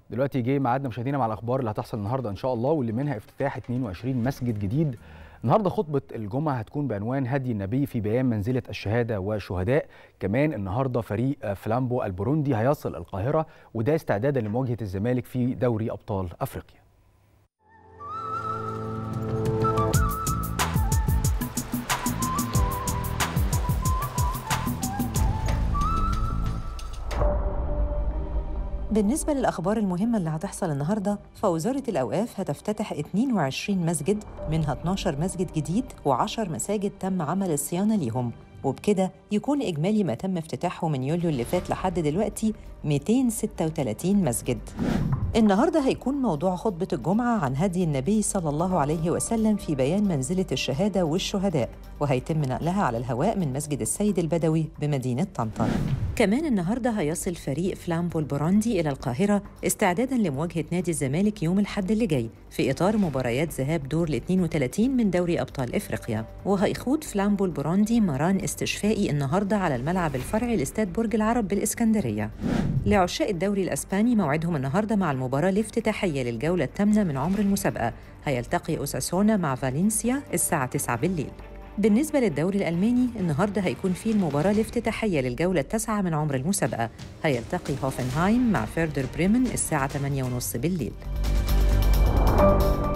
دلوقتي جه ميعادنا مشاهدينا مع الاخبار اللي هتحصل النهارده ان شاء الله واللي منها افتتاح 22 مسجد جديد النهارده خطبه الجمعه هتكون بعنوان هدي النبي في بيان منزله الشهاده والشهداء كمان النهارده فريق فلامبو البوروندي هيصل القاهره وده استعدادا لمواجهه الزمالك في دوري ابطال افريقيا بالنسبة للأخبار المهمة اللي هتحصل النهاردة فوزارة الأوقاف هتفتتح 22 مسجد منها 12 مسجد جديد و10 مساجد تم عمل الصيانة ليهم وبكده يكون إجمالي ما تم افتتاحه من يوليو اللي فات لحد دلوقتي 236 مسجد النهاردة هيكون موضوع خطبة الجمعة عن هدي النبي صلى الله عليه وسلم في بيان منزلة الشهادة والشهداء وهيتم نقلها على الهواء من مسجد السيد البدوي بمدينة طنطا كمان النهاردة هيصل فريق فلامبو البوروندي إلى القاهرة استعدادا لمواجهة نادي الزمالك يوم الحد اللي جاي في إطار مباريات ذهاب دور ال 32 من دوري أبطال إفريقيا وهيخوض فلامبو البوروندي مران استشفائي النهاردة على الملعب الفرعي لاستاد برج العرب بالإسكندرية لعشاق الدوري الأسباني موعدهم النهاردة مع المباراة الافتتاحية للجولة الثامنة من عمر المسابقة هيلتقي أوساسونا مع فالنسيا الساعة 9 بالليل بالنسبة للدوري الألماني النهاردة هيكون فيه المباراة الافتتاحية للجولة التاسعة من عمر المسابقة هيلتقي هوفنهايم مع فيردر بريمن الساعة 8:30 بالليل